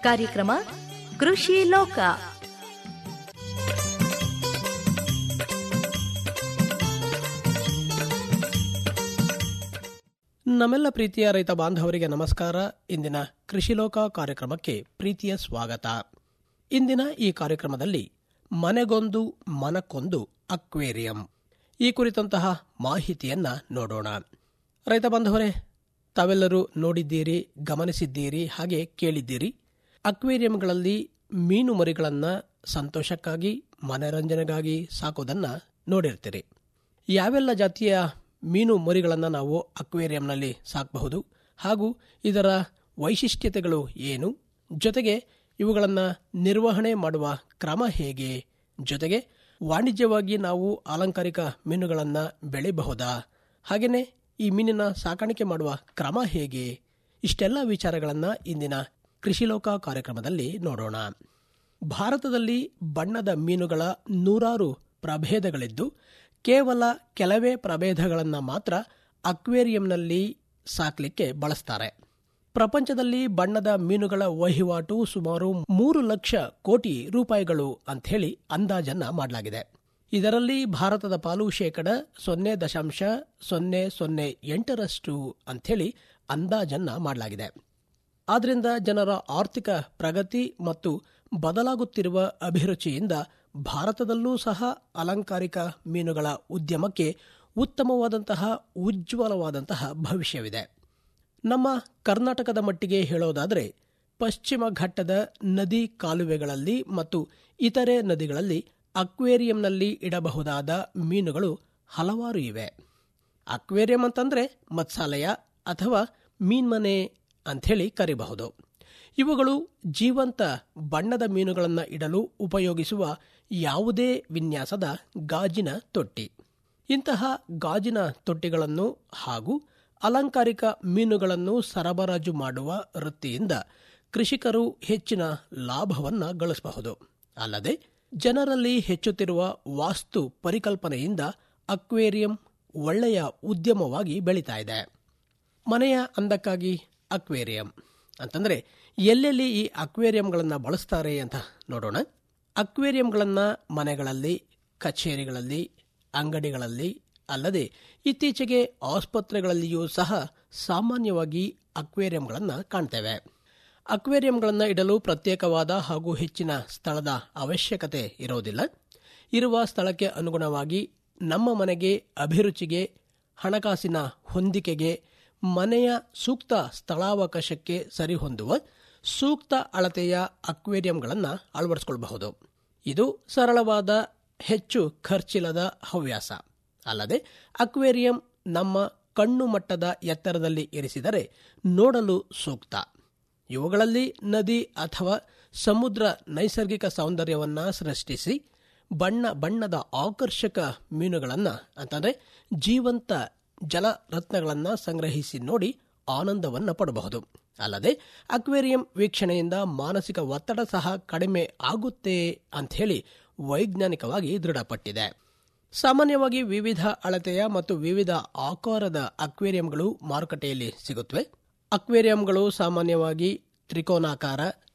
ಕಾರ್ಯಕ್ರಮ ಕೃಷಿ ಲೋಕ ನಮ್ಮೆಲ್ಲ ಪ್ರೀತಿಯ ರೈತ ಬಾಂಧವರಿಗೆ ನಮಸ್ಕಾರ ಇಂದಿನ ಕೃಷಿ ಲೋಕ ಕಾರ್ಯಕ್ರಮಕ್ಕೆ ಪ್ರೀತಿಯ ಸ್ವಾಗತ ಇಂದಿನ ಈ ಕಾರ್ಯಕ್ರಮದಲ್ಲಿ ಮನೆಗೊಂದು ಮನಕ್ಕೊಂದು ಅಕ್ವೇರಿಯಂ ಈ ಕುರಿತಂತಹ ಮಾಹಿತಿಯನ್ನ ನೋಡೋಣ ರೈತ ಬಾಂಧವರೇ ತಾವೆಲ್ಲರೂ ನೋಡಿದ್ದೀರಿ ಗಮನಿಸಿದ್ದೀರಿ ಹಾಗೆ ಕೇಳಿದ್ದೀರಿ ಅಕ್ವೇರಿಯಂಗಳಲ್ಲಿ ಮೀನು ಮರಿಗಳನ್ನ ಸಂತೋಷಕ್ಕಾಗಿ ಮನರಂಜನೆಗಾಗಿ ಸಾಕೋದನ್ನ ನೋಡಿರ್ತೀರಿ ಯಾವೆಲ್ಲ ಜಾತಿಯ ಮೀನು ಮರಿಗಳನ್ನು ನಾವು ಅಕ್ವೇರಿಯಂನಲ್ಲಿ ಸಾಕಬಹುದು ಹಾಗೂ ಇದರ ವೈಶಿಷ್ಟ್ಯತೆಗಳು ಏನು ಜೊತೆಗೆ ಇವುಗಳನ್ನು ನಿರ್ವಹಣೆ ಮಾಡುವ ಕ್ರಮ ಹೇಗೆ ಜೊತೆಗೆ ವಾಣಿಜ್ಯವಾಗಿ ನಾವು ಅಲಂಕಾರಿಕ ಮೀನುಗಳನ್ನು ಬೆಳೆಯಬಹುದಾ ಹಾಗೆಯೇ ಈ ಮೀನಿನ ಸಾಕಾಣಿಕೆ ಮಾಡುವ ಕ್ರಮ ಹೇಗೆ ಇಷ್ಟೆಲ್ಲ ವಿಚಾರಗಳನ್ನು ಇಂದಿನ ಕೃಷಿಲೋಕ ಕಾರ್ಯಕ್ರಮದಲ್ಲಿ ನೋಡೋಣ ಭಾರತದಲ್ಲಿ ಬಣ್ಣದ ಮೀನುಗಳ ನೂರಾರು ಪ್ರಭೇದಗಳಿದ್ದು ಕೇವಲ ಕೆಲವೇ ಪ್ರಭೇದಗಳನ್ನು ಮಾತ್ರ ಅಕ್ವೇರಿಯಂನಲ್ಲಿ ಸಾಕಲಿಕ್ಕೆ ಬಳಸ್ತಾರೆ ಪ್ರಪಂಚದಲ್ಲಿ ಬಣ್ಣದ ಮೀನುಗಳ ವಹಿವಾಟು ಸುಮಾರು ಮೂರು ಲಕ್ಷ ಕೋಟಿ ರೂಪಾಯಿಗಳು ಅಂಥೇಳಿ ಅಂದಾಜನ್ನ ಮಾಡಲಾಗಿದೆ ಇದರಲ್ಲಿ ಭಾರತದ ಪಾಲು ಶೇಕಡ ಸೊನ್ನೆ ದಶಾಂಶ ಸೊನ್ನೆ ಸೊನ್ನೆ ಎಂಟರಷ್ಟು ಅಂಥೇಳಿ ಅಂದಾಜನ್ನ ಮಾಡಲಾಗಿದೆ ಆದ್ರಿಂದ ಜನರ ಆರ್ಥಿಕ ಪ್ರಗತಿ ಮತ್ತು ಬದಲಾಗುತ್ತಿರುವ ಅಭಿರುಚಿಯಿಂದ ಭಾರತದಲ್ಲೂ ಸಹ ಅಲಂಕಾರಿಕ ಮೀನುಗಳ ಉದ್ಯಮಕ್ಕೆ ಉತ್ತಮವಾದಂತಹ ಉಜ್ವಲವಾದಂತಹ ಭವಿಷ್ಯವಿದೆ ನಮ್ಮ ಕರ್ನಾಟಕದ ಮಟ್ಟಿಗೆ ಹೇಳೋದಾದರೆ ಪಶ್ಚಿಮ ಘಟ್ಟದ ನದಿ ಕಾಲುವೆಗಳಲ್ಲಿ ಮತ್ತು ಇತರೆ ನದಿಗಳಲ್ಲಿ ಅಕ್ವೇರಿಯಂನಲ್ಲಿ ಇಡಬಹುದಾದ ಮೀನುಗಳು ಹಲವಾರು ಇವೆ ಅಕ್ವೇರಿಯಂ ಅಂತಂದ್ರೆ ಮತ್ಸಾಲಯ ಅಥವಾ ಮೀನ್ಮನೆ ಅಂಥೇಳಿ ಕರಿಬಹುದು ಇವುಗಳು ಜೀವಂತ ಬಣ್ಣದ ಮೀನುಗಳನ್ನು ಇಡಲು ಉಪಯೋಗಿಸುವ ಯಾವುದೇ ವಿನ್ಯಾಸದ ಗಾಜಿನ ತೊಟ್ಟಿ ಇಂತಹ ಗಾಜಿನ ತೊಟ್ಟಿಗಳನ್ನು ಹಾಗೂ ಅಲಂಕಾರಿಕ ಮೀನುಗಳನ್ನು ಸರಬರಾಜು ಮಾಡುವ ವೃತ್ತಿಯಿಂದ ಕೃಷಿಕರು ಹೆಚ್ಚಿನ ಲಾಭವನ್ನು ಗಳಿಸಬಹುದು ಅಲ್ಲದೆ ಜನರಲ್ಲಿ ಹೆಚ್ಚುತ್ತಿರುವ ವಾಸ್ತು ಪರಿಕಲ್ಪನೆಯಿಂದ ಅಕ್ವೇರಿಯಂ ಒಳ್ಳೆಯ ಉದ್ಯಮವಾಗಿ ಬೆಳೀತಾ ಇದೆ ಮನೆಯ ಅಂದಕ್ಕಾಗಿ ಅಕ್ವೇರಿಯಂ ಅಂತಂದ್ರೆ ಎಲ್ಲೆಲ್ಲಿ ಈ ಅಕ್ವೇರಿಯಂಗಳನ್ನು ಬಳಸ್ತಾರೆ ಅಂತ ನೋಡೋಣ ಅಕ್ವೇರಿಯಂಗಳನ್ನು ಮನೆಗಳಲ್ಲಿ ಕಚೇರಿಗಳಲ್ಲಿ ಅಂಗಡಿಗಳಲ್ಲಿ ಅಲ್ಲದೆ ಇತ್ತೀಚೆಗೆ ಆಸ್ಪತ್ರೆಗಳಲ್ಲಿಯೂ ಸಹ ಸಾಮಾನ್ಯವಾಗಿ ಅಕ್ವೇರಿಯಂಗಳನ್ನು ಕಾಣ್ತೇವೆ ಅಕ್ವೇರಿಯಂಗಳನ್ನು ಇಡಲು ಪ್ರತ್ಯೇಕವಾದ ಹಾಗೂ ಹೆಚ್ಚಿನ ಸ್ಥಳದ ಅವಶ್ಯಕತೆ ಇರೋದಿಲ್ಲ ಇರುವ ಸ್ಥಳಕ್ಕೆ ಅನುಗುಣವಾಗಿ ನಮ್ಮ ಮನೆಗೆ ಅಭಿರುಚಿಗೆ ಹಣಕಾಸಿನ ಹೊಂದಿಕೆಗೆ ಮನೆಯ ಸೂಕ್ತ ಸ್ಥಳಾವಕಾಶಕ್ಕೆ ಸರಿಹೊಂದುವ ಸೂಕ್ತ ಅಳತೆಯ ಅಕ್ವೇರಿಯಂಗಳನ್ನು ಅಳವಡಿಸಿಕೊಳ್ಳಬಹುದು ಇದು ಸರಳವಾದ ಹೆಚ್ಚು ಖರ್ಚಿಲ್ಲದ ಹವ್ಯಾಸ ಅಲ್ಲದೆ ಅಕ್ವೇರಿಯಂ ನಮ್ಮ ಕಣ್ಣು ಮಟ್ಟದ ಎತ್ತರದಲ್ಲಿ ಇರಿಸಿದರೆ ನೋಡಲು ಸೂಕ್ತ ಇವುಗಳಲ್ಲಿ ನದಿ ಅಥವಾ ಸಮುದ್ರ ನೈಸರ್ಗಿಕ ಸೌಂದರ್ಯವನ್ನ ಸೃಷ್ಟಿಸಿ ಬಣ್ಣ ಬಣ್ಣದ ಆಕರ್ಷಕ ಮೀನುಗಳನ್ನು ಅಂತಂದ್ರೆ ಜೀವಂತ ಜಲರತ್ನಗಳನ್ನು ಸಂಗ್ರಹಿಸಿ ನೋಡಿ ಆನಂದವನ್ನು ಪಡಬಹುದು ಅಲ್ಲದೆ ಅಕ್ವೇರಿಯಂ ವೀಕ್ಷಣೆಯಿಂದ ಮಾನಸಿಕ ಒತ್ತಡ ಸಹ ಕಡಿಮೆ ಆಗುತ್ತೆ ಅಂಥೇಳಿ ವೈಜ್ಞಾನಿಕವಾಗಿ ದೃಢಪಟ್ಟಿದೆ ಸಾಮಾನ್ಯವಾಗಿ ವಿವಿಧ ಅಳತೆಯ ಮತ್ತು ವಿವಿಧ ಆಕಾರದ ಅಕ್ವೇರಿಯಂಗಳು ಮಾರುಕಟ್ಟೆಯಲ್ಲಿ ಸಿಗುತ್ತವೆ ಅಕ್ವೇರಿಯಂಗಳು ಸಾಮಾನ್ಯವಾಗಿ ತ್ರಿಕೋನಾಕಾರ